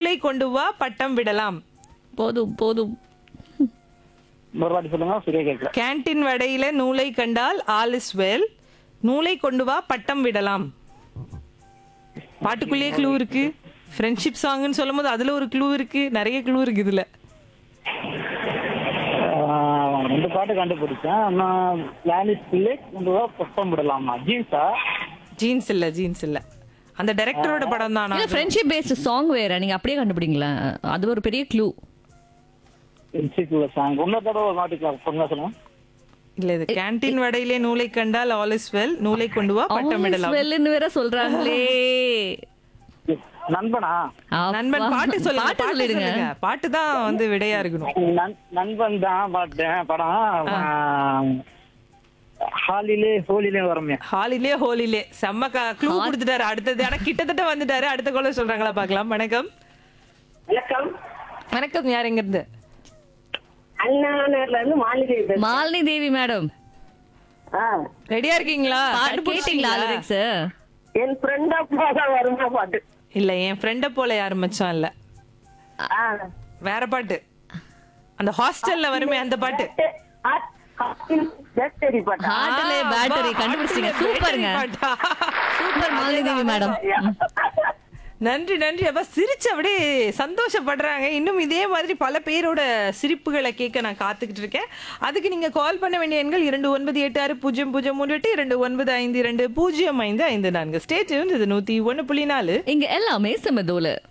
நூலை கொண்டு வா பட்டம் விடலாம் போதும் போதும் ஒரு வாட்டி சொல்லுங்க சரியா கேட்கல கேன்டீன் வடையில நூலை கண்டால் ஆல் இஸ் வெல் நூலை கொண்டு வா பட்டம் விடலாம் பாட்டுக்குள்ளேயே க்ளூ இருக்கு ஃப்ரெண்ட்ஷிப் சாங்னு சொல்லும் போது அதுல ஒரு க்ளூ இருக்கு நிறைய க்ளூ இருக்கு இதுல ஆஹ் ரெண்டு பாட்டு கண்டுபிடிச்சேன் நான் பிளானிஸ் பிள்ளை கொண்டு வா புஷ்பம் விடலாமா ஜீன்ஸா ஜீன்ஸ் இல்ல ஜீன்ஸ் இல்ல அந்த டைரக்டரோட படம் தான் இல்ல ஃப்ரெண்ட்ஷிப் பேஸ்ட் சாங் வேற நீங்க அப்படியே கண்டுபிடிங்களா அது ஒரு பெரிய க்ளூ இன்சிக்குள்ள சாங் இன்னொரு தடவை ஒரு வாட்டி பொண்ணு சொல்லுங்க இல்ல இது கேன்டீன் வடையிலே நூலை கண்டால் ஆல் இஸ் வெல் நூலை கொண்டு வா பட்டம் விடலாம் வெல்லுன்னு வேற சொல்றாங்களே நண்பனா அப்பா. நண்பன் பாட்டு சொல்லுங்க பாட்டு பாட்டு சொல்லிடுங்க சொல்லுங்க பாட்டு தான் வந்து விடையா இருக்கணும் நண்- நண்பன் தான் பார்த்தேன் படம் ஆஹ் ஹாலிலே ஹோலிலே வரமே ஹாலிலே ஹோலிலே செம்ம க்ளூ கொடுத்துட்டாரு அடுத்தது ஆனா கிட்டத்தட்ட வந்துட்டாரு அடுத்த கொள்ள சொல்றாங்களா பார்க்கலாம் வணக்கம் வணக்கம் வணக்கம் யார் எங்க இருந்து அண்ணா நகர்ல இருந்து மாளிகை பேசுறேன். மாலினி தேவி மேடம் ஆ, ரெடியா இருக்கீங்களா கேட்டீங்களா கண்டுபிடிச்சிட்டீங்களா? லிரிக்ஸ் என் ஃப்ரெண்டா போதா வருமா பாட்டு இல்ல என் ஃப்ரெண்ட போல யாரும் மச்சான் இல்ல ஆ. வேற பாட்டு அந்த ஹாஸ்டல்ல வருமே அந்த பாட்டு ஆ, காற்றில் பேட்டரி பாட்டா ஹார்ட்ல ஆ, பேட்டரி வா, கண்டுபிடிச்சிட்டீங்க ஹார்ட்ல சூப்பருங்க battery பாட்டா. சூப்பர் மாலினி தேவி மேடம் நன்றி நன்றி அப்ப சிரிச்சு அப்படியே சந்தோஷப்படுறாங்க இன்னும் இதே மாதிரி பல பேரோட சிரிப்புகளை கேட்க நான் காத்துக்கிட்டு இருக்கேன் அதுக்கு நீங்க கால் பண்ண வேண்டிய எண்கள் இரண்டு ஒன்பது எட்டு ஆறு பூஜ்ஜியம் பூஜ்ஜியம் மூன்று எட்டு இரண்டு ஒன்பது ஐந்து இரண்டு பூஜ்ஜியம் ஐந்து ஐந்து நான்கு ஸ்டேட் இது நூத்தி ஒன்னு புள்ளி நாலு இங்க எல்லாமே செமதோல